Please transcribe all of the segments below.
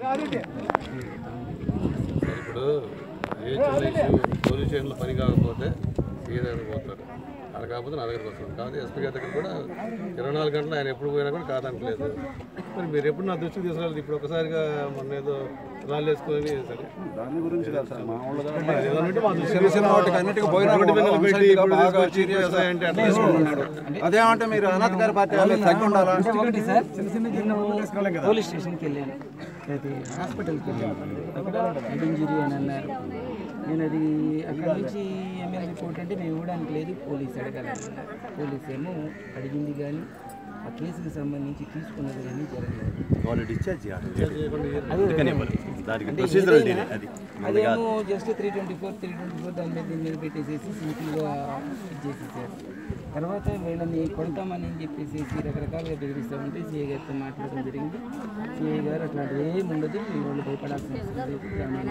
ఇప్పుడు ఏ చిన్న issue police స్టేషన్లో పని కాకపోతే సీఏ దగ్గర పోతారు అక్కడ కాకపోతే నా దగ్గరకు వస్తారు కాదు ఎస్పీ గారి దగ్గర కూడా ఇరవై నాలుగు గంటలు ఆయన ఎప్పుడు పోయినా కూడా కాదనట్లేదు మరి మీరు ఎప్పుడు నా దృష్టికి తీసుకురాలేదు ఇప్పుడు ఒకసారిగా మొన్న ఏదో రాళ్ళు వేసుకొని సరే దాని గురించి కాదు సార్ మామూలుగా ఏదైనా ఉంటే మా దృష్టికి చిన్న చిన్న వాటికి అన్నిటికీ పోయినా రోడ్డు మీద కూడా పెట్టి వంశీగా ఇప్పుడు బాగా తీసుకొచ్చి serious వ్యవసాయం అంటే అట్లా చేసుకుంటున్నాడు. అదేమంటే మీరు అనాథకారి పార్టీ వాళ్ళు తగ్గి ఉండాలా అంటే ఒకటి సార్ నేను పోలీస్ స్టేషన్కి వెళ్ళాను అయితే హాస్పిటల్కి వెళ్ళాను అక్కడ హెడ్ ఇంజరీ అని అన్నారు నేను అది అక్కడ నుంచి ఎమ్మెల్యే రిపోర్ట్ అంటే మేము ఇవ్వడానికి లేదు పోలీస్ అడగాలని పోలీస్ ఏమో అడిగింది కానీ ఆ కేసుకి సంబంధించి తీసుకున్నది కానీ జరగలేదు వాళ్ళు డిశ్చార్జ్ చేయాలి అదే దానికి అంటే ప్రొసీజరల్ ఏదైనా డిలే అది అదేమో just three twenty four three twenty four దాని మీద దీని మీద పెట్టేసేసి సింపుల్గా ఇచ్చేసేసారు తర్వాత వీళ్ళని కొడతామని చెప్పేసి రకరకాలుగా బెదిరిస్తామంటే సిఐ గారితో మాట్లాడడం జరిగింది సిఐ గారు అట్లాంటిది ఏమి ఉండదు మీ వాళ్ళు భయపడాల్సిన అవసరం లేదు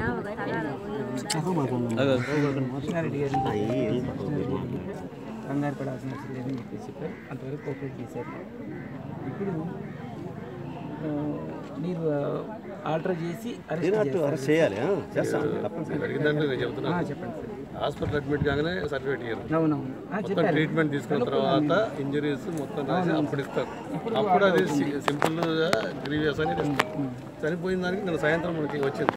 కృష్ణారెడ్డి గారు కంగారు పడాల్సిన అవసరం లేదని చెప్పేసి చెప్పారు అంతవరకు కోఆపరేట్ చేశారు ఇప్పుడు ఆ, మీరు ఆల్టర్ చేసి అరెస్ట్ చేస్తారు అరెస్ట్ చేయాలి ఆ, చేస్తాం తప్పనిసరి మీరు అడిగిందంటే నేను చెప్తున్నా ఆ, చెప్పండి సార్ హాస్పిటల్ అడ్మిట్ కాగానే సర్టిఫికేట్ ఇయ్యరు అవునవును ఆ, మొత్తం చెప్పారు ట్రీట్మెంట్ తీసుకున్న తర్వాత ఇంజరీస్ మొత్తం రాసి అప్పుడు ఇస్తారు అప్పుడు అది సింపుల్ గ్రీవియస్ అనేది ఇస్తారు చనిపోయిన దానికి నేను సాయంత్రం మనకి వచ్చింది